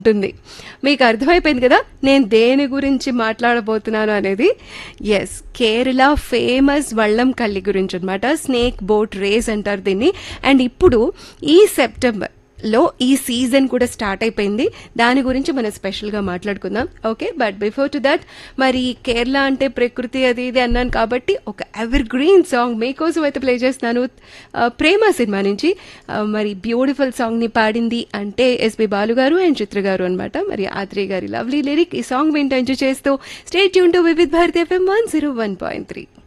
ఉంటుంది మీకు అర్థమైపోయింది కదా నేను దేని గురించి మాట్లాడబోతున్నాను అనేది ఎస్ కేరళ ఫేమస్ వళ్ళం కల్లి గురించి అనమాట స్నేక్ బోట్ రేస్ అంటారు దీన్ని అండ్ ఇప్పుడు ఈ సెప్టెంబర్ లో ఈ సీజన్ కూడా స్టార్ట్ అయిపోయింది దాని గురించి మనం స్పెషల్గా మాట్లాడుకుందాం okay but before to that మరి కేరళ అంటే ప్రకృతి అది ఇది అన్నాను కాబట్టి ఒక ఎవర్ గ్రీన్ సాంగ్ మీకోసం అయితే ప్లే చేస్తున్నాను ఆ, ప్రేమ సినిమా నుంచి ఆ, మరి బ్యూటిఫుల్ సాంగ్ని పాడింది అంటే ఎస్పి బాలు గారు అండ్ చిత్ర గారు అనమాట మరి ఆత్రేయ గారి లవ్లీ లిరిక్ ఈ సాంగ్ వింటూ ఎంజాయ్ చేస్తూ stay tuned to Vividh Bharati FM one zero one point three